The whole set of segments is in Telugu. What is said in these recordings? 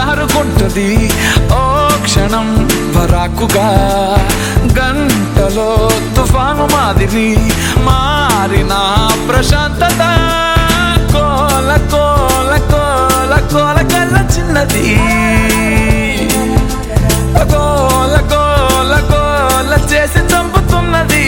జారుకుంటది ఓ క్షణం పరాకుగా గంటలో తుఫాను మాదిరి మారిన ప్రశాంతత కోల కోల కోల కోల కల్ల చిన్నది గోల గోల గోల చేసి చంపుతున్నది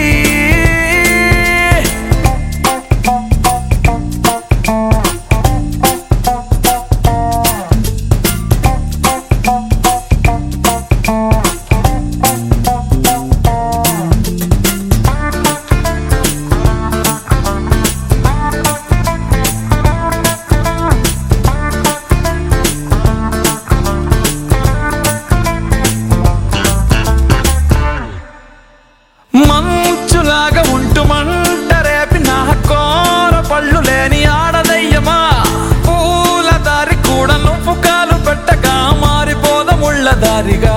మంచులాగా ఉంటూ మంట రేపి నా కోర పళ్ళు లేని ఆడదయ్యమా పూల దారి కూడా నువ్వు కాలు పెట్టగా మారిపోద ముళ్ళ దారిగా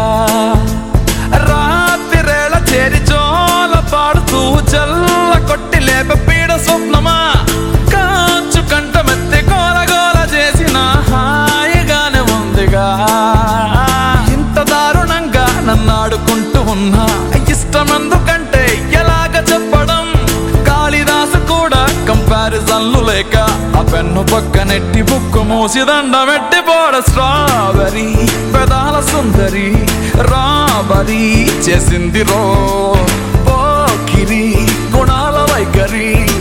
రాత్రిరేళ చేరి జోల పాడుతూ చల్ల కొట్టి లేప పీడ స్వప్నమా కాచు కంటమెత్తి గోల గోల చేసిన హాయిగానే ఉందిగా ఇంత దారుణంగా నన్ను ఆడుకుంటూ ఉన్నా ఇష్టమెందుకంటే ఎలాగ చెప్పడం కాళిదాసు కూడా కంపారిజన్లు లేక ఆ పెన్ను పక్కనెట్టి బుక్కు మూసి దండమెట్టి పోడ స్ట్రాబెరీ పెదాల సుందరి రాబరి చేసింది రో పోకిరి గుణాల వైఖరి